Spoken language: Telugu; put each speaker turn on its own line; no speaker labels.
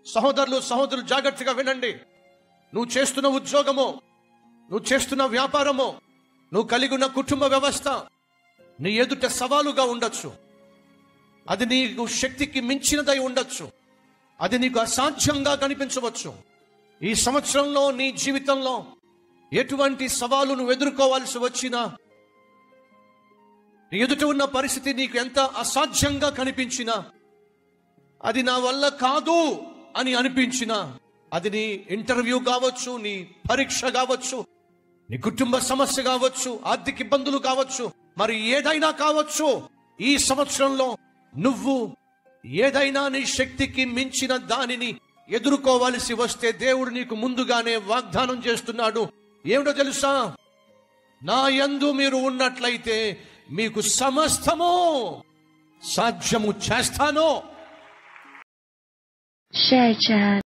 సహోదరులు సహోదరులు జాగ్రత్తగా వినండి నువ్వు చేస్తున్న ఉద్యోగము నువ్వు చేస్తున్న వ్యాపారము నువ్వు కలిగి ఉన్న కుటుంబ వ్యవస్థ నీ ఎదుట సవాలుగా ఉండొచ్చు అది నీకు శక్తికి మించినదై ఉండొచ్చు అది నీకు అసాధ్యంగా కనిపించవచ్చు ఈ సంవత్సరంలో నీ జీవితంలో ఎటువంటి సవాలు నువ్వు ఎదుర్కోవాల్సి వచ్చినా నీ ఎదుట ఉన్న పరిస్థితి నీకు ఎంత అసాధ్యంగా కనిపించినా అది నా వల్ల కాదు అని అనిపించినా అది నీ ఇంటర్వ్యూ కావచ్చు నీ పరీక్ష కావచ్చు నీ కుటుంబ సమస్య కావచ్చు ఆర్థిక ఇబ్బందులు కావచ్చు మరి ఏదైనా కావచ్చు ఈ సంవత్సరంలో నువ్వు ఏదైనా నీ శక్తికి మించిన దానిని ఎదుర్కోవలసి వస్తే దేవుడు నీకు ముందుగానే వాగ్దానం చేస్తున్నాడు ఏమిటో తెలుసా నా యందు మీరు ఉన్నట్లయితే మీకు సమస్తము సాధ్యము చేస్తాను
Share chat.